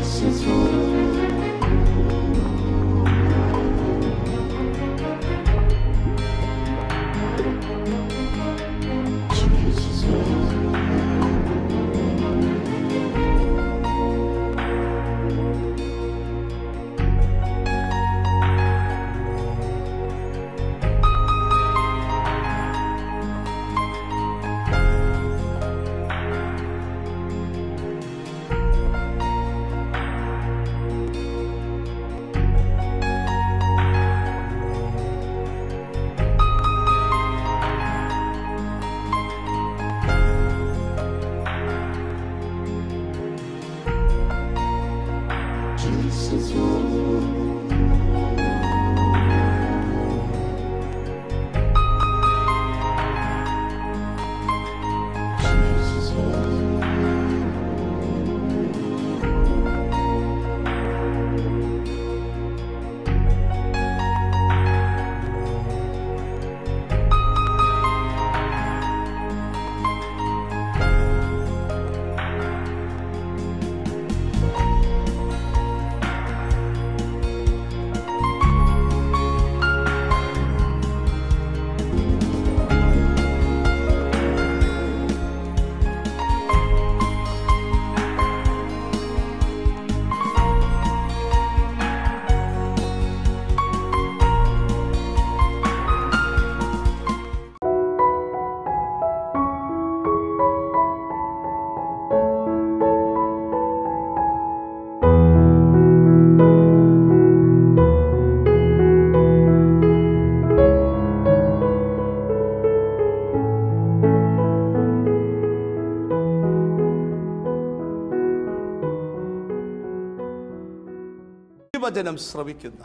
വചനം ശ്രവിക്കുന്ന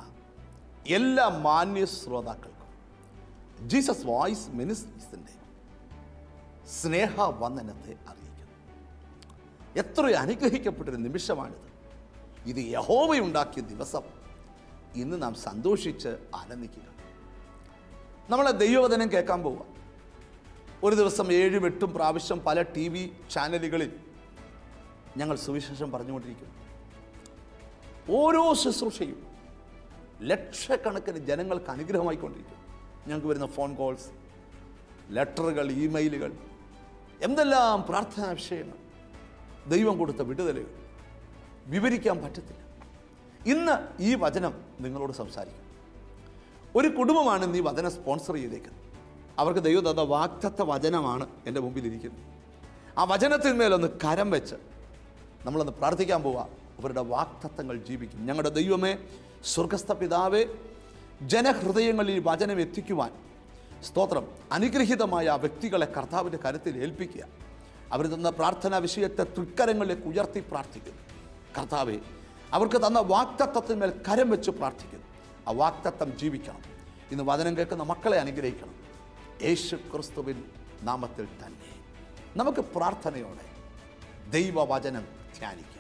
എല്ലാ മാന്യ ശ്രോതാക്കൾക്കും ജീസസ് വോയിസ് മിനിസ്ട്രീസിൻ്റെ സ്നേഹവന്ദനത്തെ അറിയിക്കുന്നു എത്ര അനുഗ്രഹിക്കപ്പെട്ടൊരു നിമിഷമാണിത് ഇത് യഹോവയുണ്ടാക്കിയ ദിവസം ഇന്ന് നാം സന്തോഷിച്ച് ആനന്ദിക്കുക നമ്മളെ ദൈവവചനം കേൾക്കാൻ പോവുക ഒരു ദിവസം ഏഴും എട്ടും പ്രാവശ്യം പല ടി വി ചാനലുകളിൽ ഞങ്ങൾ സുവിശേഷം പറഞ്ഞുകൊണ്ടിരിക്കുന്നു ഓരോ ശുശ്രൂഷയും ലക്ഷക്കണക്കിന് ജനങ്ങൾക്ക് അനുഗ്രഹമായിക്കൊണ്ടിരിക്കും ഞങ്ങൾക്ക് വരുന്ന ഫോൺ കോൾസ് ലെറ്ററുകൾ ഇമെയിലുകൾ എന്തെല്ലാം പ്രാർത്ഥനാ വിഷയങ്ങൾ ദൈവം കൊടുത്ത വിടുതലുകൾ വിവരിക്കാൻ പറ്റത്തില്ല ഇന്ന് ഈ വചനം നിങ്ങളോട് സംസാരിക്കും ഒരു കുടുംബമാണ് ഇന്ന് ഈ വചനം സ്പോൺസർ ചെയ്തേക്കുന്നത് അവർക്ക് ദൈവം തന്ന വാക്തത്വ വചനമാണ് എൻ്റെ മുമ്പിൽ ഇരിക്കുന്നത് ആ വചനത്തിന്മേലൊന്ന് കരം വെച്ച് നമ്മളൊന്ന് പ്രാർത്ഥിക്കാൻ പോവുക അവരുടെ വാക്തത്വങ്ങൾ ജീവിക്കും ഞങ്ങളുടെ ദൈവമേ സ്വർഗസ്ഥ പിതാവേ ജനഹൃദയങ്ങളിൽ ഈ വചനം എത്തിക്കുവാൻ സ്തോത്രം അനുഗ്രഹീതമായ ആ വ്യക്തികളെ കർത്താവിൻ്റെ കരുത്തിൽ ഏൽപ്പിക്കുക അവർ തന്ന പ്രാർത്ഥനാ വിഷയത്തെ തൃക്കരങ്ങളിലേക്ക് ഉയർത്തി പ്രാർത്ഥിക്കുന്നു കർത്താവെ അവർക്ക് തന്ന വാക്തത്വത്തിന്മേൽ കരം വെച്ച് പ്രാർത്ഥിക്കുന്നു ആ വാക്തത്വം ജീവിക്കണം ഇന്ന് വചനം കേൾക്കുന്ന മക്കളെ അനുഗ്രഹിക്കണം യേശു ക്രിസ്തുവിൻ നാമത്തിൽ തന്നെ നമുക്ക് പ്രാർത്ഥനയോടെ ദൈവവചനം ധ്യാനിക്കാം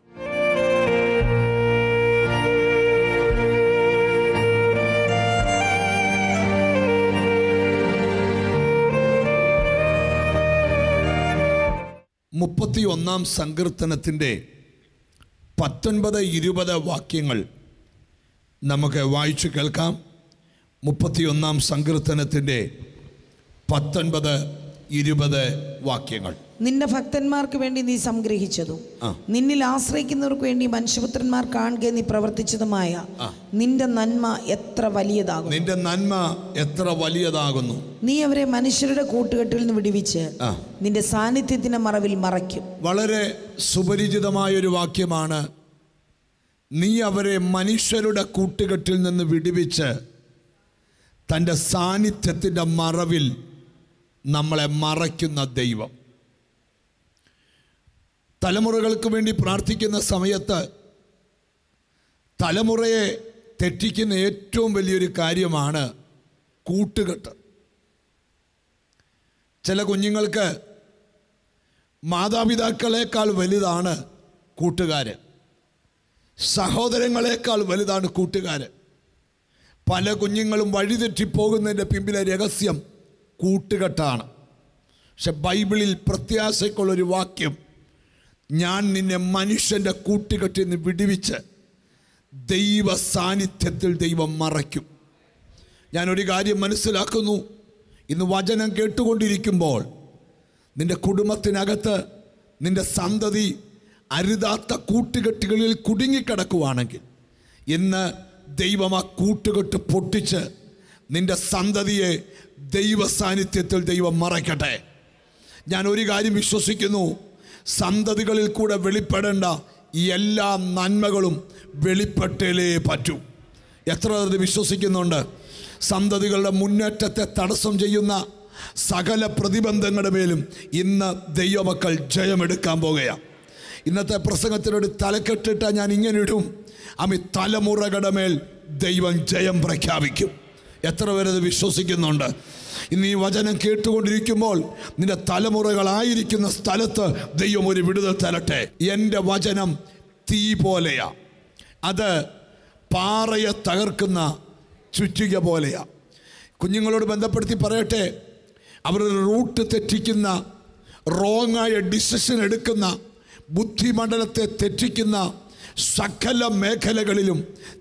മുപ്പത്തി ഒന്നാം സങ്കീർത്തനത്തിൻ്റെ പത്തൊൻപത് ഇരുപത് വാക്യങ്ങൾ നമുക്ക് വായിച്ചു കേൾക്കാം മുപ്പത്തിയൊന്നാം സങ്കീർത്തനത്തിൻ്റെ പത്തൊൻപത് ഇരുപത് വാക്യങ്ങൾ നിന്റെ ഭക്തന്മാർക്ക് വേണ്ടി നീ സംഗ്രഹിച്ചതും ആ. നിന്നിൽ ആശ്രയിക്കുന്നവർക്ക് വേണ്ടി മനുഷ്യപുത്രന്മാർ കാണുക നീ പ്രവർത്തിച്ചതുമായ നിന്റെ നന്മ എത്ര വലിയതാകും നിന്റെ നന്മ എത്ര വലിയതാകുന്നു നീ അവരെ മനുഷ്യരുടെ കൂട്ടുകെട്ടിൽ നിന്ന് വിടുവിച്ച് ആ. നിന്റെ സാന്നിധ്യത്തിന്റെ മറവിൽ മറയ്ക്കും വളരെ സുപരിചിതമായൊരു വാക്യമാണ് നീ അവരെ മനുഷ്യരുടെ കൂട്ടുകെട്ടിൽ നിന്ന് വിടുവിച്ച് തൻ്റെ സാന്നിധ്യത്തിൻ്റെ മറവിൽ നമ്മളെ മറയ്ക്കുന്ന ദൈവം തലമുറകൾക്ക് വേണ്ടി പ്രാർത്ഥിക്കുന്ന സമയത്ത് തലമുറയെ തെറ്റിക്കുന്ന ഏറ്റവും വലിയൊരു കാര്യമാണ് കൂട്ടുകെട്ട് ചില കുഞ്ഞുങ്ങൾക്ക് മാതാപിതാക്കളെക്കാൾ വലുതാണ് കൂട്ടുകാര് സഹോദരങ്ങളെക്കാൾ വലുതാണ് കൂട്ടുകാര് പല കുഞ്ഞുങ്ങളും വഴിതെറ്റിപ്പോകുന്നതിൻ്റെ പിമ്പിലെ രഹസ്യം കൂട്ടുകെട്ടാണ് പക്ഷെ ബൈബിളിൽ പ്രത്യാശയ്ക്കുള്ളൊരു വാക്യം ഞാൻ നിന്നെ മനുഷ്യൻ്റെ കൂട്ടുകെട്ടിൽ നിന്ന് വിടുവിച്ച് ദൈവ സാന്നിധ്യത്തിൽ ദൈവം മറയ്ക്കും ഞാനൊരു കാര്യം മനസ്സിലാക്കുന്നു ഇന്ന് വചനം കേട്ടുകൊണ്ടിരിക്കുമ്പോൾ നിന്റെ കുടുംബത്തിനകത്ത് നിന്റെ സന്തതി അരുതാത്ത കൂട്ടുകെട്ടുകളിൽ കുടുങ്ങിക്കിടക്കുവാണെങ്കിൽ ഇന്ന് ദൈവം ആ കൂട്ടുകെട്ട് പൊട്ടിച്ച് നിന്റെ സന്തതിയെ ദൈവ സാന്നിധ്യത്തിൽ ദൈവം മറയ്ക്കട്ടെ ഞാൻ ഒരു കാര്യം വിശ്വസിക്കുന്നു സന്തതികളിൽ കൂടെ വെളിപ്പെടേണ്ട ഈ എല്ലാ നന്മകളും വെളിപ്പെട്ടേലേ പറ്റൂ എത്ര പേർ ഇത് വിശ്വസിക്കുന്നുണ്ട് സന്തതികളുടെ മുന്നേറ്റത്തെ തടസ്സം ചെയ്യുന്ന സകല പ്രതിബന്ധങ്ങളുടെ മേലും ഇന്ന് ദൈവമക്കൾ ജയമെടുക്കാൻ പോകുകയാണ് ഇന്നത്തെ പ്രസംഗത്തിനൊരു തലക്കെട്ടിട്ട ഞാൻ ഇങ്ങനെ ഇടും അമി തലമുറകളുടെ മേൽ ദൈവം ജയം പ്രഖ്യാപിക്കും എത്ര പേരത് വിശ്വസിക്കുന്നുണ്ട് ഇന്ന് ഈ വചനം കേട്ടുകൊണ്ടിരിക്കുമ്പോൾ നിന്റെ തലമുറകളായിരിക്കുന്ന സ്ഥലത്ത് ദൈവം ഒരു വിടുതൽ തരട്ടെ എൻ്റെ വചനം തീ പോലെയാ അത് പാറയെ തകർക്കുന്ന ചുറ്റിക പോലെയാ കുഞ്ഞുങ്ങളോട് ബന്ധപ്പെടുത്തി പറയട്ടെ അവരുടെ റൂട്ട് തെറ്റിക്കുന്ന റോങ്ങായ ഡിസിഷൻ എടുക്കുന്ന ബുദ്ധിമണ്ഡലത്തെ തെറ്റിക്കുന്ന സകല മേഖലകളിലും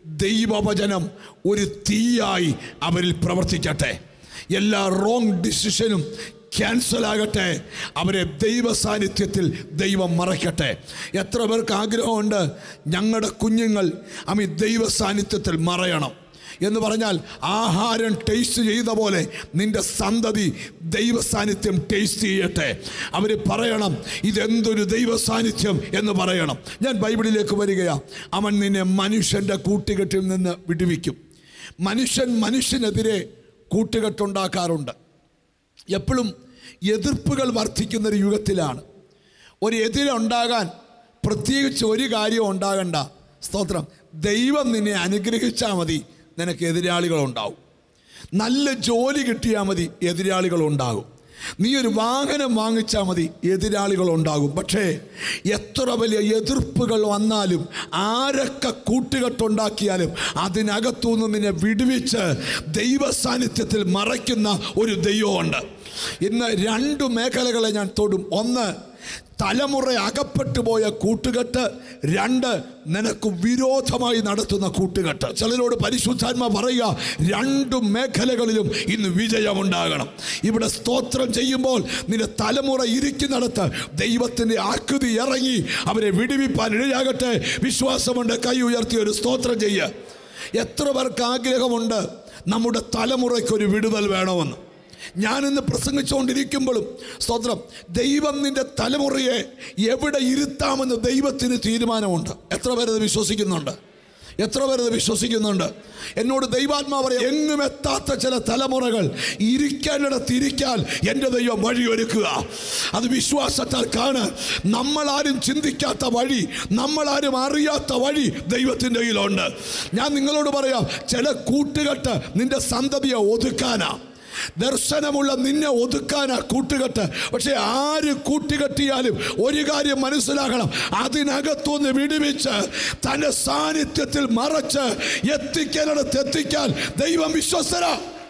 ദൈവവചനം ഒരു തീയായി അവരിൽ പ്രവർത്തിക്കട്ടെ എല്ലാ റോങ് ഡിസിഷനും ക്യാൻസൽ ആകട്ടെ അവരെ ദൈവ സാന്നിധ്യത്തിൽ ദൈവം മറയ്ക്കട്ടെ എത്ര പേർക്ക് ആഗ്രഹമുണ്ട് ഞങ്ങളുടെ കുഞ്ഞുങ്ങൾ അമി ദൈവ സാന്നിധ്യത്തിൽ മറയണം എന്ന് പറഞ്ഞാൽ ആഹാരം ടേസ്റ്റ് ചെയ്ത പോലെ നിന്റെ സന്തതി ദൈവ സാന്നിധ്യം ടേസ്റ്റ് ചെയ്യട്ടെ അവർ പറയണം ഇതെന്തൊരു ദൈവ സാന്നിധ്യം എന്ന് പറയണം ഞാൻ ബൈബിളിലേക്ക് വരികയാ അവൻ നിന്നെ മനുഷ്യൻ്റെ കൂട്ടുകെട്ടിൽ നിന്ന് വിടുവിക്കും മനുഷ്യൻ മനുഷ്യനെതിരെ കൂട്ടുകെട്ടുണ്ടാക്കാറുണ്ട് എപ്പോഴും എതിർപ്പുകൾ വർദ്ധിക്കുന്നൊരു യുഗത്തിലാണ് ഒരു എതിരുണ്ടാകാൻ പ്രത്യേകിച്ച് ഒരു കാര്യം ഉണ്ടാകണ്ട സ്തോത്രം ദൈവം നിന്നെ അനുഗ്രഹിച്ചാൽ മതി നിനക്ക് എതിരാളികളുണ്ടാവും നല്ല ജോലി കിട്ടിയാൽ മതി എതിരാളികളുണ്ടാകും നീ ഒരു വാഹനം വാങ്ങിച്ചാൽ മതി എതിരാളികളുണ്ടാകും പക്ഷേ എത്ര വലിയ എതിർപ്പുകൾ വന്നാലും ആരൊക്കെ കൂട്ടുകെട്ടുണ്ടാക്കിയാലും അതിനകത്തുനിന്ന് നിന്നെ വിടുവിച്ച് ദൈവ സാന്നിധ്യത്തിൽ മറയ്ക്കുന്ന ഒരു ദൈവമുണ്ട് ഇന്ന് രണ്ട് മേഖലകളെ ഞാൻ തൊടും ഒന്ന് തലമുറ അകപ്പെട്ടു പോയ കൂട്ടുകെട്ട് രണ്ട് നിനക്ക് വിരോധമായി നടത്തുന്ന കൂട്ടുകെട്ട് ചിലരോട് പരിശുദ്ധാത്മ പറയുക രണ്ടു മേഖലകളിലും ഇന്ന് വിജയമുണ്ടാകണം ഇവിടെ സ്തോത്രം ചെയ്യുമ്പോൾ നിന്റെ തലമുറ ഇരിക്കുന്നിടത്ത് ദൈവത്തിൻ്റെ ആകൃതി ഇറങ്ങി അവരെ വിടുവിപ്പാൻ ഇടയാകട്ടെ വിശ്വാസമുണ്ട് കൈ ഉയർത്തി ഒരു സ്തോത്രം ചെയ്യുക എത്ര പേർക്ക് ആഗ്രഹമുണ്ട് നമ്മുടെ തലമുറയ്ക്ക് ഒരു വിടുതൽ വേണമെന്ന് ഞാനിന്ന് പ്രസംഗിച്ചുകൊണ്ടിരിക്കുമ്പോഴും സ്തോത്രം ദൈവം നിന്റെ തലമുറയെ എവിടെ ഇരുത്താമെന്ന് ദൈവത്തിന് തീരുമാനമുണ്ട് എത്ര പേരത് വിശ്വസിക്കുന്നുണ്ട് എത്ര പേരത് വിശ്വസിക്കുന്നുണ്ട് എന്നോട് ദൈവാത്മാ പറയാം എങ്ങും എത്താത്ത ചില തലമുറകൾ ഇരിക്കാനിടത്ത് ഇരിക്കാൻ എൻ്റെ ദൈവം വഴിയൊരുക്കുക അത് വിശ്വാസത്താൽ കാണ് നമ്മളാരും ചിന്തിക്കാത്ത വഴി നമ്മളാരും അറിയാത്ത വഴി ദൈവത്തിൻ്റെ കയ്യിലുണ്ട് ഞാൻ നിങ്ങളോട് പറയാം ചില കൂട്ടുകെട്ട് നിന്റെ സന്തതിയെ ഒതുക്കാനാ ദർശനമുള്ള നിന്നെ ഒതുക്കാനാ കൂട്ടുകെട്ട് പക്ഷെ ആര് കൂട്ടുകെട്ടിയാലും ഒരു കാര്യം മനസ്സിലാക്കണം അതിനകത്തുനിന്ന് വിടുവിച്ച് തന്റെ സാന്നിധ്യത്തിൽ മറച്ച് എത്തിക്കാനിടത്ത് എത്തിക്കാൻ ദൈവം വിശ്വസ്തര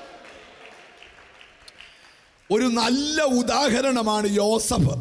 ഒരു നല്ല ഉദാഹരണമാണ് യോസഫ്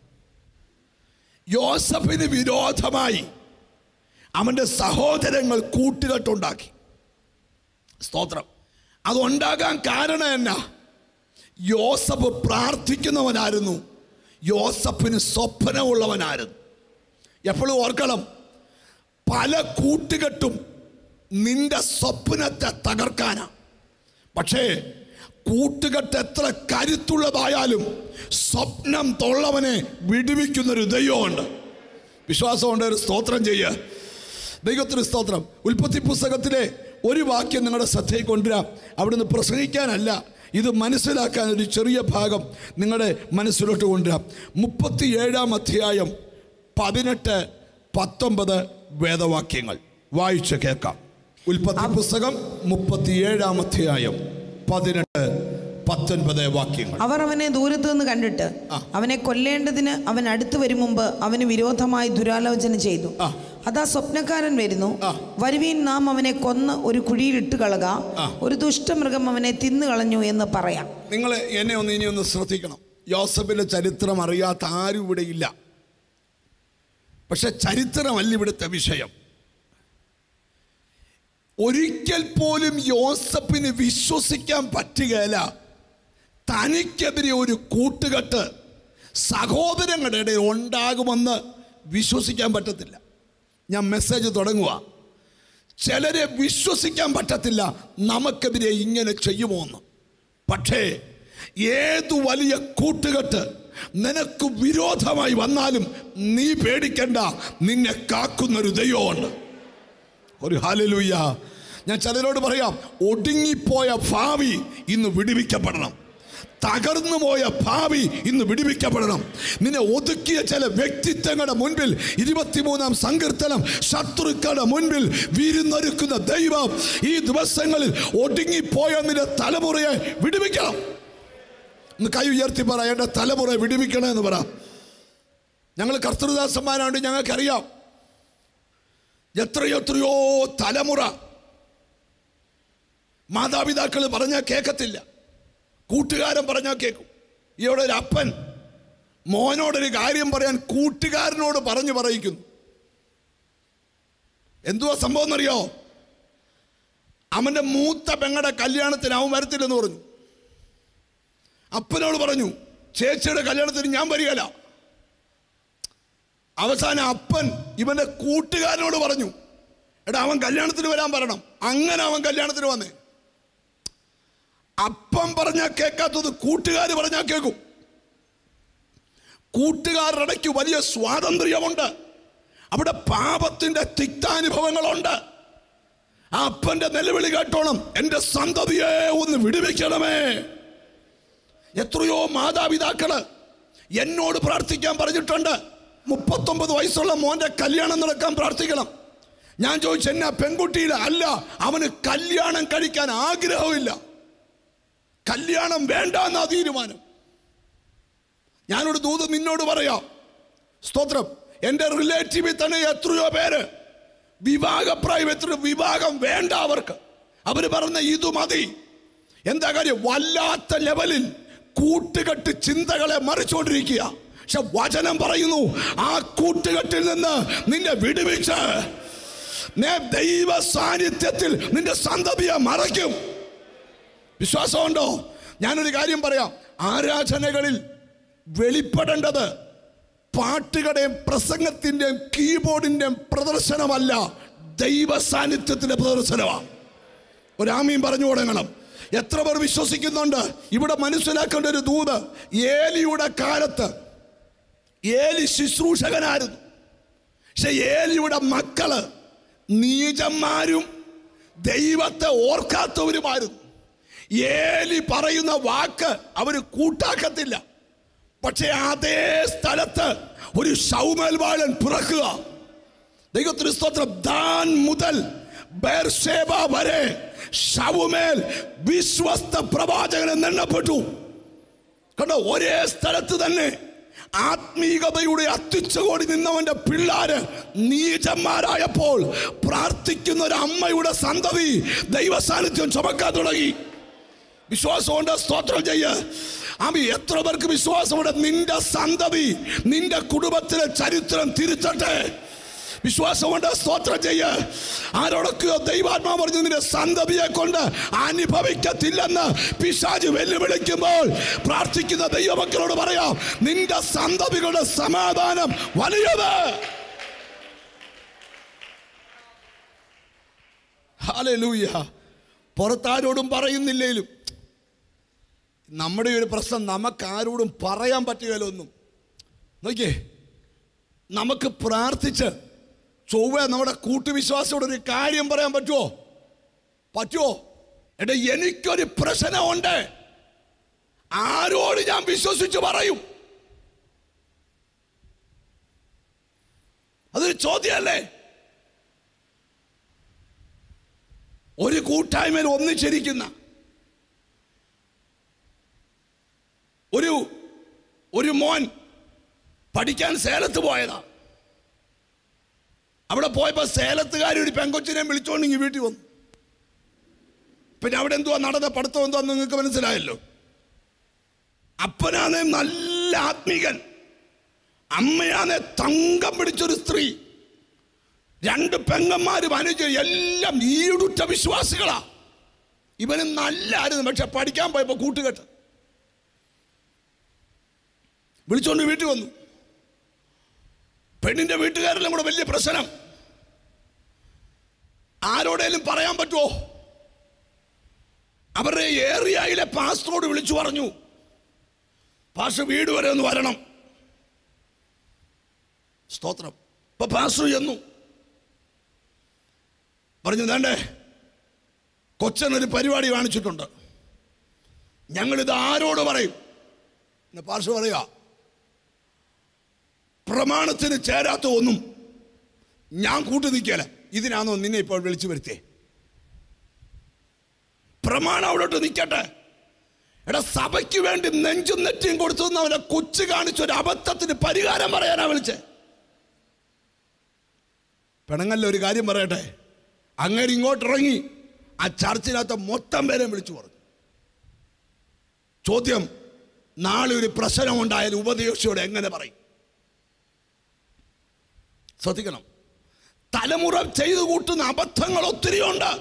യോസഫിന് വിരോധമായി അവന്റെ സഹോദരങ്ങൾ കൂട്ടുകെട്ടുണ്ടാക്കി സ്തോത്രം അതുണ്ടാകാൻ കാരണം എന്നാ യോസഫ് പ്രാർത്ഥിക്കുന്നവനായിരുന്നു യോസഫിന് സ്വപ്നമുള്ളവനായിരുന്നു എപ്പോഴും ഓർക്കണം പല കൂട്ടുകെട്ടും നിന്റെ സ്വപ്നത്തെ തകർക്കാനാ പക്ഷേ കൂട്ടുകെട്ട് എത്ര കരുത്തുള്ളതായാലും സ്വപ്നം തൊള്ളവനെ വിടുവിക്കുന്നൊരു ദൈവമുണ്ട് വിശ്വാസമുണ്ട് ഒരു സ്തോത്രം ചെയ്യുക ദൈവത്തിന് സ്തോത്രം ഉൽപ്പത്തി പുസ്തകത്തിലെ ഒരു വാക്യം നിങ്ങളുടെ ശ്രദ്ധയിൽ കൊണ്ടുവരാം അവിടുന്ന് പ്രസംഗിക്കാനല്ല ഇത് മനസ്സിലാക്കാൻ ഒരു ചെറിയ ഭാഗം നിങ്ങളുടെ മനസ്സിലോട്ട് കൊണ്ടുവരാം മുപ്പത്തി ഏഴാം അധ്യായം പതിനെട്ട് പത്തൊമ്പത് വേദവാക്യങ്ങൾ വായിച്ച് കേൾക്കാം ഉൽപ്പത്തി പുസ്തകം മുപ്പത്തിയേഴാം അധ്യായം പതിനെട്ട് പത്തൊൻപത് വാക്യങ്ങൾ അവർ അവനെ ദൂരത്തു നിന്ന് കണ്ടിട്ട് അവനെ കൊല്ലേണ്ടതിന് അവൻ അടുത്തു വരും മുമ്പ് അവന് വിരോധമായി ദുരാലോചന ചെയ്തു ആ. അതാ സ്വപ്നക്കാരൻ വരുന്നു ആ. വരുവീൻ നാം അവനെ കൊന്ന് ഒരു കുഴിയിലിട്ട് കളക ആ. ഒരു ദുഷ്ടമൃഗം അവനെ തിന്നു കളഞ്ഞു എന്ന് പറയാം നിങ്ങൾ എന്നെ ഒന്ന് ഇനി ഒന്ന് ശ്രദ്ധിക്കണം യോസഫിൻ്റെ ചരിത്രം അറിയാത്ത ആരും ഇവിടെ ഇല്ല പക്ഷെ ചരിത്രമല്ല ഇവിടുത്തെ വിഷയം ഒരിക്കൽ പോലും യോസഫിന് വിശ്വസിക്കാൻ പറ്റുകയില്ല തനിക്കെതിരെ ഒരു കൂട്ടുകെട്ട് സഹോദരങ്ങളുടെ ഇടയിൽ ഉണ്ടാകുമെന്ന് വിശ്വസിക്കാൻ പറ്റത്തില്ല ഞാൻ മെസ്സേജ് തുടങ്ങുക ചിലരെ വിശ്വസിക്കാൻ പറ്റത്തില്ല നമുക്കെതിരെ ഇങ്ങനെ ചെയ്യുമോ എന്ന് പക്ഷേ ഏതു വലിയ കൂട്ടുകെട്ട് നിനക്ക് വിരോധമായി വന്നാലും നീ പേടിക്കണ്ട നിന്നെ കാക്കുന്നൊരു ദൈവമുണ്ട് ഒരു ഹാലലൂയ ഞാൻ ചിലരോട് പറയാം ഒടുങ്ങിപ്പോയ ഭാവി ഇന്ന് വിടുവിക്കപ്പെടണം തകർന്നു പോയ ഭാവി ഇന്ന് വിടുവിക്കപ്പെടണം നിന്നെ ഒതുക്കിയ ചില വ്യക്തിത്വങ്ങളുടെ മുൻപിൽ ഇരുപത്തിമൂന്നാം സങ്കീർത്തനം ശത്രുക്കളുടെ മുൻപിൽ വിരുന്നൊരുക്കുന്ന ദൈവം ഈ ദിവസങ്ങളിൽ ഒടുങ്ങിപ്പോയ നിന്റെ തലമുറയെ വിടുവിക്കണം ഒന്ന് കൈ ഉയർത്തി പറ എൻ്റെ തലമുറയെ വിടുവിക്കണേ എന്ന് പറ ഞങ്ങൾ കർത്തൃദാസന്മാരാണ്ട് ഞങ്ങൾക്കറിയാം എത്രയോ എത്രയോ തലമുറ മാതാപിതാക്കൾ പറഞ്ഞാൽ കേൾക്കത്തില്ല കൂട്ടുകാരൻ പറഞ്ഞാൽ കേൾക്കും ഇവിടെ ഒരു അപ്പൻ മോനോടൊരു കാര്യം പറയാൻ കൂട്ടുകാരനോട് പറഞ്ഞു പറയിക്കുന്നു എന്തുവാ സംഭവം എന്നറിയോ അവന്റെ മൂത്ത പെങ്ങളുടെ കല്യാണത്തിന് അവൻ വരത്തില്ലെന്ന് പറഞ്ഞു അപ്പനോട് പറഞ്ഞു ചേച്ചിയുടെ കല്യാണത്തിന് ഞാൻ വരികയില്ല അവസാനം അപ്പൻ ഇവന്റെ കൂട്ടുകാരനോട് പറഞ്ഞു എടാ അവൻ കല്യാണത്തിന് വരാൻ പറയണം അങ്ങനെ അവൻ കല്യാണത്തിന് വന്നേ അപ്പം പറഞ്ഞാൽ കേൾക്കാത്തത് കൂട്ടുകാർ പറഞ്ഞാൽ കേൾക്കും കൂട്ടുകാരുടെ ഇടയ്ക്ക് വലിയ സ്വാതന്ത്ര്യമുണ്ട് അവിടെ പാപത്തിന്റെ തിക്താനുഭവങ്ങളുണ്ട് ആ അപ്പന്റെ നിലവിളി കേട്ടോണം എന്റെ സന്തതിയെ ഒന്ന് വിടുവിക്കണമേ എത്രയോ മാതാപിതാക്കള് എന്നോട് പ്രാർത്ഥിക്കാൻ പറഞ്ഞിട്ടുണ്ട് മുപ്പത്തൊമ്പത് വയസ്സുള്ള മോന്റെ കല്യാണം നടക്കാൻ പ്രാർത്ഥിക്കണം ഞാൻ ചോദിച്ചു എന്നാ പെൺകുട്ടിയില്ല അല്ല അവന് കല്യാണം കഴിക്കാൻ ആഗ്രഹമില്ല കല്യാണം വേണ്ട എന്നാ തീരുമാനം ഞാനൊരു ദൂത് നിന്നോട് പറയാം സ്തോത്രം എൻ്റെ റിലേറ്റീവിൽ തന്നെ എത്രയോ പേര് വിവാഹപ്രായം എത്ര വിവാഹം വേണ്ട അവർക്ക് അവര് പറഞ്ഞ ഇത് മതി എന്താ കാര്യം വല്ലാത്ത ലെവലിൽ കൂട്ടുകെട്ട് ചിന്തകളെ മറിച്ചുകൊണ്ടിരിക്കുക പക്ഷെ വചനം പറയുന്നു ആ കൂട്ടുകെട്ടിൽ നിന്ന് നിന്നെ വിടുവിച്ച് നേ ദൈവ സാന്നിധ്യത്തിൽ നിന്റെ സന്തതിയെ മറയ്ക്കും വിശ്വാസമുണ്ടോ ഞാനൊരു കാര്യം പറയാം ആരാധനകളിൽ വെളിപ്പെടേണ്ടത് പാട്ടുകളുടെയും പ്രസംഗത്തിൻ്റെയും കീബോർഡിൻ്റെയും പ്രദർശനമല്ല ദൈവ സാന്നിധ്യത്തിൻ്റെ പ്രദർശനമാണ് ഒരാമീൻ പറഞ്ഞു തുടങ്ങണം എത്ര പേർ വിശ്വസിക്കുന്നുണ്ട് ഇവിടെ മനസ്സിലാക്കേണ്ട ഒരു ദൂത് ഏലിയുടെ കാലത്ത് ഏലി ശുശ്രൂഷകനായിരുന്നു പക്ഷെ ഏലിയുടെ മക്കള് നീചന്മാരും ദൈവത്തെ ഓർക്കാത്തവരുമായിരുന്നു ഏലി പറയുന്ന വാക്ക് അവര് കൂട്ടാക്കത്തില്ല പക്ഷെ അതേ സ്ഥലത്ത് ഒരു ശൗമൽവാളൻ പിറക്കുക ദൈവത്തിന് സ്തോത്രം ദാൻ മുതൽ ബേർഷേബ വരെ ഷവുമേൽ വിശ്വസ്ത പ്രവാചകൻ എന്നെണ്ണപ്പെട്ടു കണ്ടോ ഒരേ സ്ഥലത്ത് തന്നെ ആത്മീകതയുടെ അത്യുച്ചകോടി നിന്നവന്റെ പിള്ളാര് നീചന്മാരായപ്പോൾ പ്രാർത്ഥിക്കുന്ന ഒരു അമ്മയുടെ സന്തതി ദൈവ സാന്നിധ്യം ചുമക്കാൻ തുടങ്ങി വിശ്വാസമുണ്ട് സ്തോത്രം ചെയ്യ ആമി എത്ര പേർക്ക് വിശ്വാസമുണ്ട് നിന്റെ സന്തതി നിന്റെ കുടുംബത്തിലെ ചരിത്രം തിരിച്ചട്ടെ വിശ്വാസമുണ്ട് സ്തോത്രം ചെയ്യ ആരോടൊക്കെയോ ദൈവാത്മാ പറഞ്ഞു നിന്റെ സന്തതിയെ കൊണ്ട് അനുഭവിക്കത്തില്ലെന്ന് പിശാജ് വെല്ലുവിളിക്കുമ്പോൾ പ്രാർത്ഥിക്കുന്ന ദൈവമക്കളോട് പറയാം നിന്റെ സന്തതികളുടെ സമാധാനം വലിയത് ഹാലൂയ പുറത്താരോടും പറയുന്നില്ലേലും നമ്മുടെ ഒരു പ്രശ്നം നമുക്കാരോടും പറയാൻ പറ്റുകയില്ല ഒന്നും നോക്കിയേ നമുക്ക് പ്രാർത്ഥിച്ച് ചൊവ്വ നമ്മുടെ കൂട്ടുവിശ്വാസത്തോട് ഒരു കാര്യം പറയാൻ പറ്റുമോ പറ്റുമോ എടാ എനിക്കൊരു പ്രശ്നമുണ്ട് ആരോട് ഞാൻ വിശ്വസിച്ച് പറയും അതൊരു ചോദ്യമല്ലേ ഒരു കൂട്ടായ്മയിൽ ഒന്നിച്ചിരിക്കുന്ന ഒരു ഒരു മോൻ പഠിക്കാൻ സേലത്ത് പോയതാ അവിടെ പോയപ്പോ സേലത്തുകാർ ഒരു പെങ്കൊച്ചിനെ വിളിച്ചോണ്ട് ഇങ്ങ് വീട്ടിൽ വന്നു പിന്നെ അവിടെ എന്തുവാ നടന്ന പഠിത്തം എന്തുവാ നിങ്ങൾക്ക് മനസ്സിലായല്ലോ അപ്പനാണ് നല്ല ആത്മീകൻ അമ്മയാനെ തങ്കം പിടിച്ചൊരു സ്ത്രീ രണ്ട് പെങ്ങന്മാരും അനുജ എല്ലാം ഈടുറ്റ വിശ്വാസികളാ ഇവന് നല്ലായിരുന്നു പക്ഷെ പഠിക്കാൻ പോയപ്പോ കൂട്ടുകെട്ട് വിളിച്ചോണ്ട് വീട്ടിൽ വന്നു പെണ്ണിന്റെ വീട്ടുകാരെല്ലാം കൂടെ വലിയ പ്രശ്നം ആരോടേലും പറയാൻ പറ്റുമോ അവരുടെ ഏറിയയിലെ പാസ്റ്ററോട് വിളിച്ചു പറഞ്ഞു പാസ്റ്റർ വീട് വരെ ഒന്ന് വരണം സ്തോത്രം ഇപ്പൊ പാസ്റ്റർ ചെന്നു പറഞ്ഞു വേണ്ടേ കൊച്ചനൊരു പരിപാടി കാണിച്ചിട്ടുണ്ട് ഞങ്ങളിത് ആരോട് പറയും എന്ന് പാസ്റ്റർ പറയുക പ്രമാണത്തിന് ചേരാത്ത ഒന്നും ഞാൻ കൂട്ടു നിൽക്കല ഇതിനാണോ നിന്നെ ഇപ്പോൾ വിളിച്ചു വരുത്തേ പ്രമാണം അവിടോട്ട് നിൽക്കട്ടെ എടാ സഭയ്ക്ക് വേണ്ടി നെഞ്ചും നെറ്റിയും കൊടുത്തു അവനെ കൊച്ചു കാണിച്ച ഒരു അബദ്ധത്തിന് പരിഹാരം പറയാനാ വിളിച്ചേ പെണങ്ങല്ല ഒരു കാര്യം പറയട്ടെ അങ്ങനെ ഇങ്ങോട്ട് ഇറങ്ങി ആ ചർച്ചിനകത്ത് മൊത്തം പേരെ വിളിച്ചു പറഞ്ഞു ചോദ്യം നാളെ ഒരു പ്രശ്നം ഉണ്ടായാൽ ഉപദേശിയോട് എങ്ങനെ പറയും ശ്രദ്ധിക്കണം തലമുറ ചെയ്തു കൂട്ടുന്ന അബദ്ധങ്ങൾ ഒത്തിരിയുണ്ട്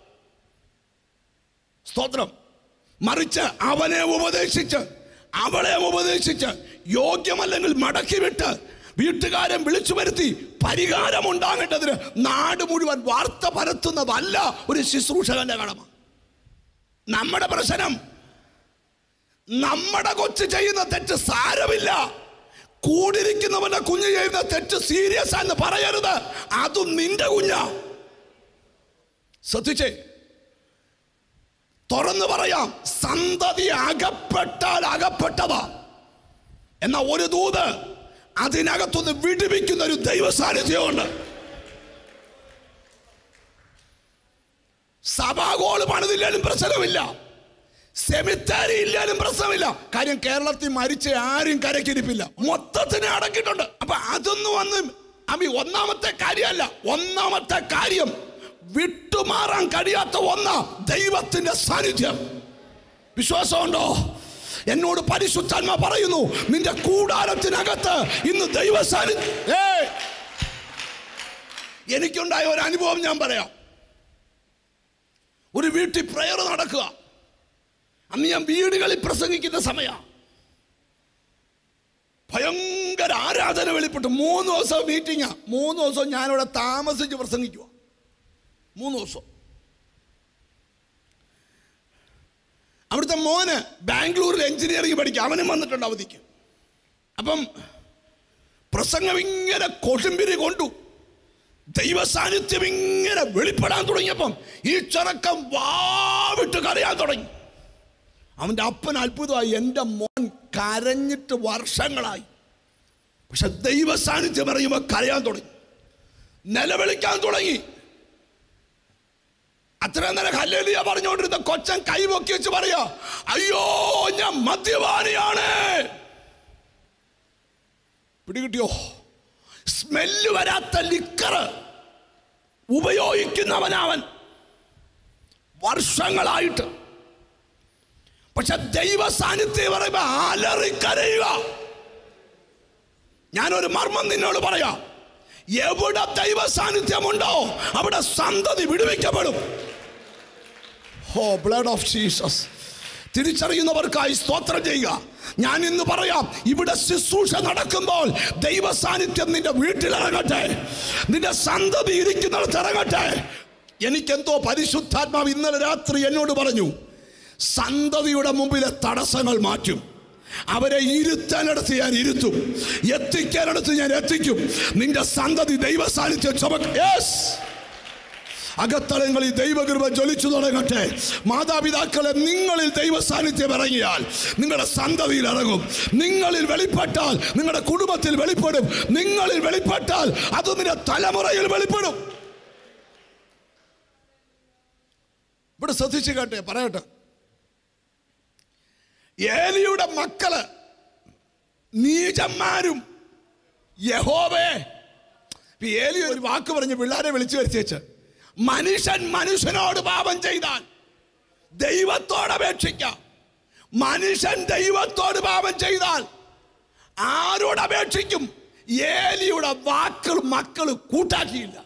സ്തോത്രം മറിച്ച് അവനെ ഉപദേശിച്ച് അവളെ ഉപദേശിച്ച് യോഗ്യമല്ലെങ്കിൽ മടക്കി വിട്ട് വീട്ടുകാരൻ വിളിച്ചു വരുത്തി പരിഹാരം ഉണ്ടാകേണ്ടതിന് നാട് മുഴുവൻ വാർത്ത പരത്തുന്നതല്ല ഒരു ശുശ്രൂഷകന്റെ കടമ നമ്മുടെ പ്രശ്നം നമ്മുടെ കൊച്ചു ചെയ്യുന്ന തെറ്റ് സാരമില്ല കൂടിരിക്കുന്നവന്റെ കുഞ്ഞ് ചെയ്യുന്ന തെറ്റ് സീരിയസ് എന്ന് പറയരുത് അതും നിന്റെ കുഞ്ഞാ ശ്രദ്ധിച്ചേ തുറന്നു പറയാം സന്തതി അകപ്പെട്ടാൽ അകപ്പെട്ടതാ എന്ന ഒരു ദൂത് അതിനകത്തുനിന്ന് വിടുവിക്കുന്ന ഒരു ദൈവ സാന്നിധ്യമുണ്ട് സഭാഗോള് പണിതില്ലാലും പ്രശ്നമില്ല സെമിത്താരി ഇല്ലാലും പ്രശ്നമില്ല കാര്യം കേരളത്തിൽ മരിച്ച ആരും കരക്കിരിപ്പില്ല മൊത്തത്തിന് അടക്കിയിട്ടുണ്ട് അപ്പൊ അതൊന്നും വന്ന് അമ്മി ഒന്നാമത്തെ കാര്യമല്ല ഒന്നാമത്തെ കാര്യം വിട്ടുമാറാൻ കഴിയാത്ത ഒന്ന ദൈവത്തിന്റെ സാന്നിധ്യം വിശ്വാസമുണ്ടോ എന്നോട് പരിശുദ്ധാത്മ പറയുന്നു നിന്റെ കൂടാരത്തിനകത്ത് ഇന്ന് ദൈവ സാന്നിധ്യം ഏയ്! എനിക്കുണ്ടായ ഒരു അനുഭവം ഞാൻ പറയാം ഒരു വീട്ടിൽ പ്രയർ നടക്കുക അന്ന് ഞാൻ വീടുകളിൽ പ്രസംഗിക്കുന്ന സമയ ഭയങ്കര ആരാധന വെളിപ്പെട്ടു മൂന്ന് ദിവസം മീറ്റിംഗാ മൂന്ന് ദിവസം ഞാനിവിടെ താമസിച്ച് പ്രസംഗിക്കുക മൂന്ന് ദിവസം അവിടുത്തെ മോന് ബാംഗ്ലൂരിൽ എഞ്ചിനീയറിംഗ് പഠിക്കുക അവനും വന്നിട്ടുണ്ട് അവധിക്ക് അപ്പം പ്രസംഗം ഇങ്ങനെ കൊട്ടുമ്പിരി കൊണ്ടു ദൈവ സാന്നിധ്യം ഇങ്ങനെ വെളിപ്പെടാൻ തുടങ്ങിയപ്പം ഈ ചെറുക്കം വാവിട്ട് കരയാൻ തുടങ്ങി അവൻ്റെ അപ്പൻ അത്ഭുതമായി എൻ്റെ മോൻ കരഞ്ഞിട്ട് വർഷങ്ങളായി പക്ഷെ ദൈവ സാന്നിധ്യം അറിയുമ്പോൾ കരയാൻ തുടങ്ങി നിലവിളിക്കാൻ തുടങ്ങി അത്ര നേരം ഹല്ലേലൂയ പറഞ്ഞുകൊണ്ടിരുന്ന കൊച്ചൻ കൈപൊക്കി വെച്ച് പറയാ അയ്യോ ഞാൻ മദ്യപാനിയാണ് പിടികിട്ടിയോ സ്മെല്ല് വരാത്ത ലിക്കറ് ഉപയോഗിക്കുന്നവനവൻ വർഷങ്ങളായിട്ട് പക്ഷെ ദൈവ സാന്നിധ്യം പറയുമ്പോ അലറിക്കരയുക ഞാനൊരു മർമ്മം നിന്നോട് പറയാം എവിടെ ദൈവ സാന്നിധ്യമുണ്ടോ അവിടെ സന്തതി വിടുവിക്കപ്പെടും ഓ ബ്ലഡ് ഓഫ് ജീസസ് തിരിച്ചറിയുന്നവർക്കായി സ്തോത്രം ചെയ്യുക ഞാൻ ഇന്ന് പറയാം ഇവിടെ ശുശ്രൂഷ നടക്കുമ്പോൾ ദൈവ സാന്നിധ്യം നിന്റെ വീട്ടിലിറങ്ങട്ടെ നിന്റെ സന്തതി ഇരിക്കുന്നിടത്ത് ഇറങ്ങട്ടെ എനിക്കെന്തോ പരിശുദ്ധാത്മാവ് ഇന്നലെ രാത്രി എന്നോട് പറഞ്ഞു സന്തതിയുടെ മുമ്പിലെ തടസ്സങ്ങൾ മാറ്റും അവരെ ഇരുത്താനിടത്ത് ഞാൻ ഇരുത്തും എത്തിക്കാനിടത്ത് ഞാൻ എത്തിക്കും നിന്റെ സന്തതി ദൈവ സാന്നിധ്യം ചുമക്ക് യെസ് അകത്തളങ്ങളിൽ ദൈവകൃപ ജ്വലിച്ചു തുടങ്ങട്ടെ മാതാപിതാക്കളെ നിങ്ങളിൽ ദൈവ സാന്നിധ്യം ഇറങ്ങിയാൽ നിങ്ങളുടെ സന്തതിയിൽ ഇറങ്ങും നിങ്ങളിൽ വെളിപ്പെട്ടാൽ നിങ്ങളുടെ കുടുംബത്തിൽ വെളിപ്പെടും നിങ്ങളിൽ വെളിപ്പെട്ടാൽ അത് നിന്റെ തലമുറയിൽ വെളിപ്പെടും ഇവിടെ ശ്രദ്ധിച്ചു കേട്ടെ പറയട്ടെ ഏലിയുടെ മക്കള് നീചന്മാരും യഹോവേ ഇപ്പൊ ഏലി ഒരു വാക്ക് പറഞ്ഞ് പിള്ളേരെ വിളിച്ചു വരുത്തിച്ച് മനുഷ്യൻ മനുഷ്യനോട് പാപം ചെയ്താൽ ദൈവത്തോട് അപേക്ഷിക്കാം മനുഷ്യൻ ദൈവത്തോട് പാപം ചെയ്താൽ ആരോട് അപേക്ഷിക്കും ഏലിയുടെ വാക്കൾ മക്കൾ കൂട്ടാക്കിയില്ല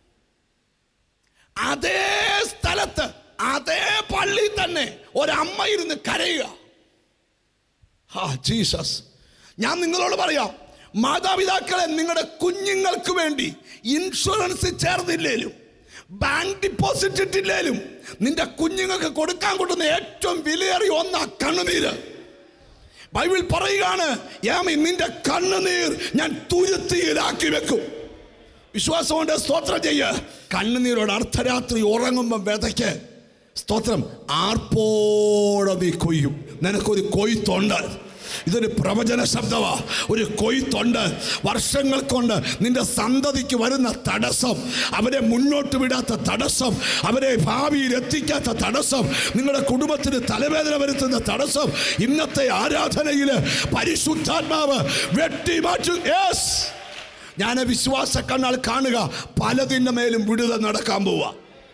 അതേ സ്ഥലത്ത് അതേ പള്ളി തന്നെ ഒരമ്മ ഇരുന്ന് കരയുക ആ ജീസസ് ഞാൻ നിങ്ങളോട് പറയാം മാതാപിതാക്കളെ നിങ്ങളുടെ കുഞ്ഞുങ്ങൾക്ക് വേണ്ടി ഇൻഷുറൻസ് ചേർന്നില്ലേലും ബാങ്ക് ഡിപ്പോസിറ്റ് ഇട്ടില്ലേലും നിന്റെ കുഞ്ഞുങ്ങൾക്ക് കൊടുക്കാൻ കൊണ്ടുവന്ന ഏറ്റവും വിലയേറിയ ഒന്നാ കണ്ണുനീര് ബൈബിൾ പറയുകയാണ് യാമി നിന്റെ കണ്ണുനീർ ഞാൻ തുരുത്തിയിലാക്കി വെക്കും വിശ്വാസം കൊണ്ട് സ്തോത്രം ചെയ്യ കണ്ണുനീരോട് അർദ്ധരാത്രി ഉറങ്ങുമ്പോൾ വിതയ്ക്ക് സ്തോത്രം ആർപ്പോടെ നീ കൊയ്യും നിനക്കൊരു കൊയ്ത്തുണ്ട് ഇതൊരു പ്രവചന ശബ്ദമാ ഒരു കൊയ്ത്തുണ്ട് വർഷങ്ങൾ കൊണ്ട് നിന്റെ സന്തതിക്ക് വരുന്ന തടസ്സം അവരെ മുന്നോട്ട് വിടാത്ത തടസ്സം അവരെ ഭാവിയിൽ എത്തിക്കാത്ത തടസ്സം നിങ്ങളുടെ കുടുംബത്തിന് തലവേദന വരുത്തുന്ന തടസ്സം ഇന്നത്തെ ആരാധനയിൽ പരിശുദ്ധാത്മാവ് വെട്ടിമാറ്റു യെസ് ഞാൻ വിശ്വാസ കണ്ണാൽ കാണുക പലതിൻ്റെ മേലും വിടുതൽ നടക്കാൻ പോവുക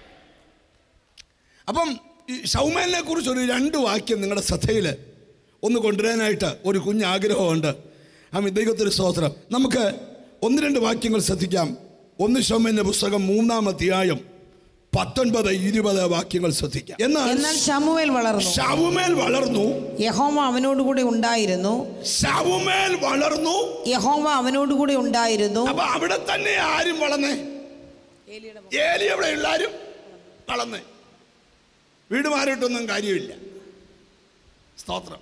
അപ്പം ഈ ഷൗമേലിനെ കുറിച്ച് ഒരു രണ്ട് വാക്യം നിങ്ങളുടെ ശ്രദ്ധയിൽ ഒന്ന് കൊണ്ടുവരാനായിട്ട് ഒരു കുഞ്ഞ് ആഗ്രഹമുണ്ട് ആ ദൈവത്തിന് സ്തോത്രം നമുക്ക് ഒന്ന് രണ്ട് വാക്യങ്ങൾ ശ്രദ്ധിക്കാം ഒന്ന് ഷൗമേലിന്റെ പുസ്തകം മൂന്നാം അധ്യായം പത്തൊൻപത് ഇരുപത് വാക്യങ്ങൾ ശ്രദ്ധിക്കാം എന്നാൽ എന്നാൽ ശമുവേൽ വളർന്നു ഷൗമേൽ വളർന്നു യഹോവ അവനോടുകൂടെ ഉണ്ടായിരുന്നു ഷൗമേൽ വളർന്നു യഹോവ അവനോടുകൂടെ ഉണ്ടായിരുന്നു അപ്പൊ അവിടെ തന്നെ ആരും വളർന്നേ ഏലി അവിടെ എല്ലാരും വളർന്നേ വീട് മാറിയിട്ടൊന്നും കാര്യമില്ല സ്തോത്രം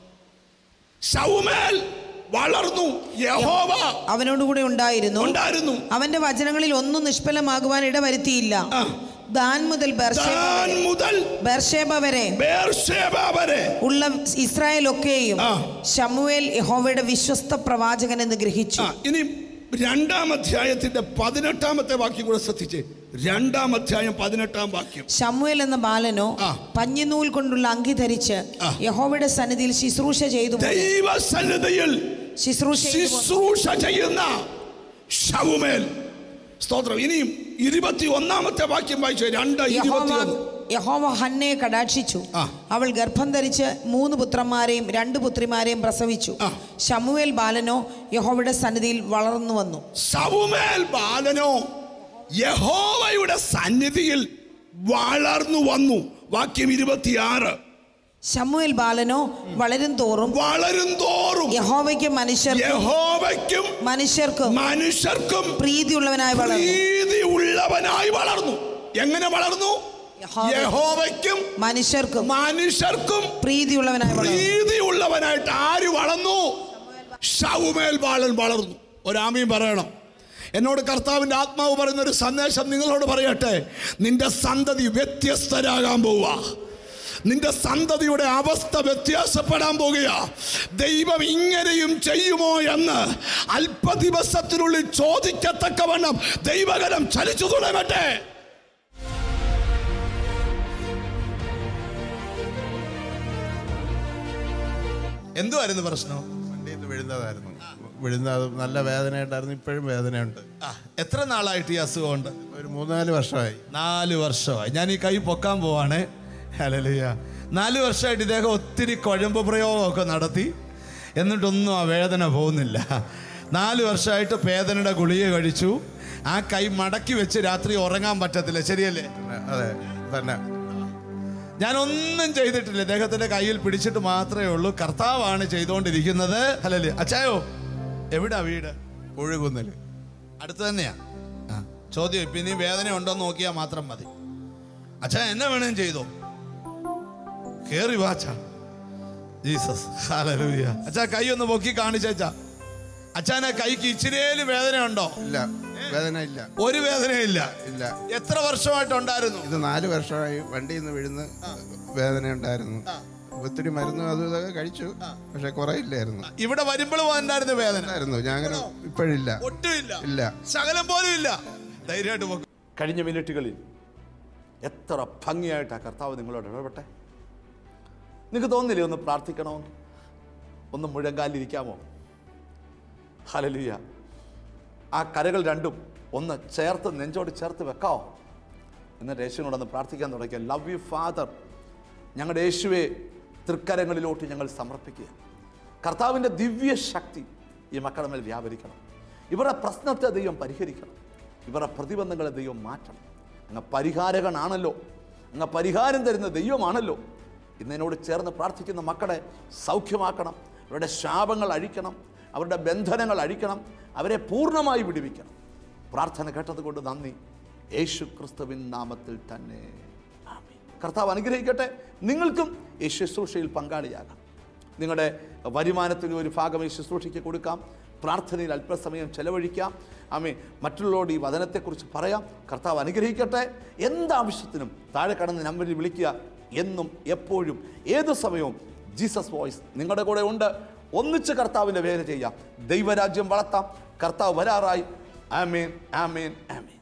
ശൗമേൽ വളർന്നു യഹോവ അവനോടുകൂടെ ഉണ്ടായിരുന്നു ഉണ്ടായിരുന്നു അവന്റെ വചനങ്ങളിൽ ഒന്നും നിഷ്ഫലമാകുവാൻ ഇടവരുത്തിയില്ല ആ. ദാൻ മുതൽ ബേർശേബ ദാൻ വരെ- മുതൽ ബേർശേബ വരെ ബേർഷേബ വരെ ഉള്ള ഇസ്രായേലൊക്കെയും ആ. ശമുവേൽ യഹോവയുടെ വിശ്വസ്ത പ്രവാചകൻ എന്ന് ഗ്രഹിച്ചു ആ ഇനി രണ്ടാം അധ്യായത്തിന്റെ പതിനെട്ടാമത്തെ വാക്യം കൂടെ ശ്രദ്ധിച്ചേ രണ്ടാം അധ്യായം പതിനെട്ടാം വാക്യം ശമുവേൽ എന്ന ബാലനോ ആ. പഞ്ഞിനൂൽ കൊണ്ടുള്ള അങ്കി ധരിച്ച് ആ. യഹോവയുടെ സന്നിധിയിൽ ശുശ്രൂഷ ചെയ്തു ദൈവസന്നിധിയിൽ ശുശ്രൂഷ ചെയ്തു പോന്നു. ശുശ്രൂഷ ചെയ്യുന്ന ഷവുമേൽ സ്തോത്രം ഇനിയും ഇരുപത്തി ഒന്നാമത്തെ വാക്യം വായിച്ചു രണ്ട് യഹോവ ഇരുപത്തി യഹോവ ഹന്നയെ കടാക്ഷിച്ചു ആ. അവൾ ഗർഭം ധരിച്ച് മൂന്ന് പുത്രന്മാരെയും രണ്ട് പുത്രിമാരെയും പ്രസവിച്ചു ആ. ശമുവേൽ ബാലനോ യഹോവയുടെ സന്നിധിയിൽ വളർന്നു വന്നു സവുമേൽ ബാലനോ യഹോവയുടെ സന്നിധിയിൽ വളർന്നു വന്നു വാക്യം ഇരുപത്തിയാറ് ശമുവേൽ ബാലനോ വളരും തോറും വളരും തോറും യഹോവയ്ക്ക് മനുഷ്യർക്കും യഹോവയ്ക്കും മനുഷ്യർക്കും മനുഷ്യർക്കും പ്രീതിയുള്ളവനായി വളർന്നു പ്രീതി ഉള്ളവനായി വളർന്നു എങ്ങനെ വളർന്നു യഹോവ- യഹോവയ്ക്കും മനുഷ്യർക്കും മനുഷ്യർക്കും പ്രീതിയുള്ളവനായി വളർന്നു പ്രീതിയുള്ളവനായിട്ട് ആര് വളർന്നു ഷൗമേൽ ബാലൻ വളർന്നു ഒരാമയും പറയണം എന്നോട് കർത്താവിൻ്റെ ആത്മാവ് പറയുന്ന ഒരു സന്ദേശം നിങ്ങളോട് പറയട്ടെ നിന്റെ സന്തതി വ്യത്യസ്തരാകാൻ പോവുക നിന്റെ സന്തതിയുടെ അവസ്ഥ വ്യത്യാസപ്പെടാൻ പോകുക ദൈവം ഇങ്ങനെയും ചെയ്യുമോ എന്ന് അല്പ ദിവസത്തിനുള്ളിൽ ചോദിക്കത്തക്കവണ്ണം ദൈവകരം ചലിച്ചു തുടങ്ങട്ടെ എന്തുവായിരുന്നു പ്രശ്നം വണ്ടിയിൽ നിന്ന് വീഴുന്നതായിരുന്നു വീഴുന്നത് നല്ല വേദനയുണ്ടായിരുന്നു ഇപ്പോഴും വേദനയുണ്ട് ആ, എത്ര നാളായിട്ട് ഈ അസുഖമുണ്ട് ഒരു മൂന്നാല് വർഷമായി നാല് വർഷമായി ഞാൻ ഈ കൈ പൊക്കാൻ പോവാണേ ഹലലിയ നാല് വർഷമായിട്ട് ഇദ്ദേഹം ഒത്തിരി കുഴമ്പ് പ്രയോഗമൊക്കെ നടത്തി എന്നിട്ടൊന്നും ആ വേദന പോകുന്നില്ല നാല് വർഷമായിട്ട് വേദനയുടെ ഗുളിക കഴിച്ചു ആ കൈ മടക്കി വെച്ച് രാത്രി ഉറങ്ങാൻ പറ്റത്തില്ല ശരിയല്ലേ അതെ തന്നെ ഞാനൊന്നും ചെയ്തിട്ടില്ല ഇദ്ദേഹത്തിന്റെ കയ്യിൽ പിടിച്ചിട്ട് മാത്രമേ ഉള്ളൂ കർത്താവാണ് ചെയ്തുകൊണ്ടിരിക്കുന്നത് അല്ലല്ലേ അച്ചായോ എവിടാ വീട് ഒഴുകുന്നൽ അടുത്ത് തന്നെയാ ആ ചോദ്യം ഇപ്പൊ ഇനി വേദന ഉണ്ടോ എന്ന് നോക്കിയാൽ മാത്രം മതി അച്ഛാ എന്നെ വേണേം ചെയ്തോ കേറി വാച്ച ജീസസ് ഹല്ലേലൂയ അച്ഛാ കൈ ഒന്ന് പൊക്കി കാണിച്ചാ അച്ഛാനെ കൈക്ക് ഇച്ചിരിയേലും വേദന ഉണ്ടോ ഇല്ല വേദന ഇല്ല ഒരു വേദനയില്ല ഇല്ല എത്ര വർഷമായിട്ടുണ്ടായിരുന്നു ഇത് നാല് വർഷമായി വണ്ടിയിൽ നിന്ന് വീഴുന്ന വേദന ഉണ്ടായിരുന്നു ഒത്തിരി മരുന്നും അതും ഇതൊക്കെ കഴിച്ചു പക്ഷെ കുറയില്ലായിരുന്നു ഇവിടെ വരുമ്പോഴും ഉണ്ടായിരുന്നു വേദന ഉണ്ടായിരുന്നു ഞാൻ അങ്ങനെ ഇപ്പോഴില്ല ഒട്ടുമില്ല ഇല്ല ശകലം പോലും ഇല്ല ധൈര്യമായിട്ട് പൊക്കോ. കഴിഞ്ഞ മിനിറ്റുകളിൽ എത്ര ഭംഗിയായിട്ട് ആ കർത്താവ് നിങ്ങളോട് ഇടപെട്ടെ നിങ്ങൾക്ക് തോന്നില്ലേ ഒന്ന് പ്രാർത്ഥിക്കണമെന്ന് ഒന്ന് മുഴങ്കാലിരിക്കാമോ ഹലലുയ ആ കരകൾ രണ്ടും ഒന്ന് ചേർത്ത് നെഞ്ചോട് ചേർത്ത് വെക്കാമോ എന്നിട്ട് യേശുവിനോടൊന്ന് പ്രാർത്ഥിക്കാൻ തുടങ്ങിയ ലവ് യു ഫാദർ ഞങ്ങളുടെ യേശുവെ തൃക്കരങ്ങളിലോട്ട് ഞങ്ങൾ സമർപ്പിക്കുക കർത്താവിൻ്റെ ദിവ്യ ശക്തി ഈ മക്കളുടെ മേൽ വ്യാപരിക്കണം ഇവരുടെ പ്രശ്നത്തെ ദൈവം പരിഹരിക്കണം ഇവരുടെ പ്രതിബന്ധങ്ങളെ ദൈവം മാറ്റണം അങ്ങ് പരിഹാരകനാണല്ലോ അങ്ങ് പരിഹാരം തരുന്ന ദൈവമാണല്ലോ ഇന്ന് എന്നോട് ചേർന്ന് പ്രാർത്ഥിക്കുന്ന മക്കളെ സൗഖ്യമാക്കണം അവരുടെ ശാപങ്ങൾ അഴിക്കണം അവരുടെ ബന്ധനങ്ങൾ അഴിക്കണം അവരെ പൂർണ്ണമായി വിടുവിക്കണം പ്രാർത്ഥന കേട്ടതുകൊണ്ട് നന്ദി യേശു ക്രിസ്തുവിൻ നാമത്തിൽ തന്നെ ആമേൻ. കർത്താവ് അനുഗ്രഹിക്കട്ടെ നിങ്ങൾക്കും ഈ ശുശ്രൂഷയിൽ പങ്കാളിയാകാം നിങ്ങളുടെ വരുമാനത്തിന് ഒരു ഭാഗം ഈ ശുശ്രൂഷയ്ക്ക് കൊടുക്കാം പ്രാർത്ഥനയിൽ അല്പസമയം ചെലവഴിക്കാം ആമേ മറ്റുള്ളവരോട് ഈ വചനത്തെക്കുറിച്ച് പറയാം കർത്താവ് അനുഗ്രഹിക്കട്ടെ എന്താവശ്യത്തിനും താഴെ കടന്ന് നമ്പറിൽ വിളിക്കുക എന്നും എപ്പോഴും ഏത് സമയവും ജീസസ് വോയിസ് നിങ്ങളുടെ കൂടെ ഉണ്ട് ഒന്നിച്ച് കർത്താവിൻ്റെ വേല ചെയ്യാം ദൈവരാജ്യം വളർത്താം കർത്താവ് വരാറായി ആമേൻ ആമേൻ ആമേൻ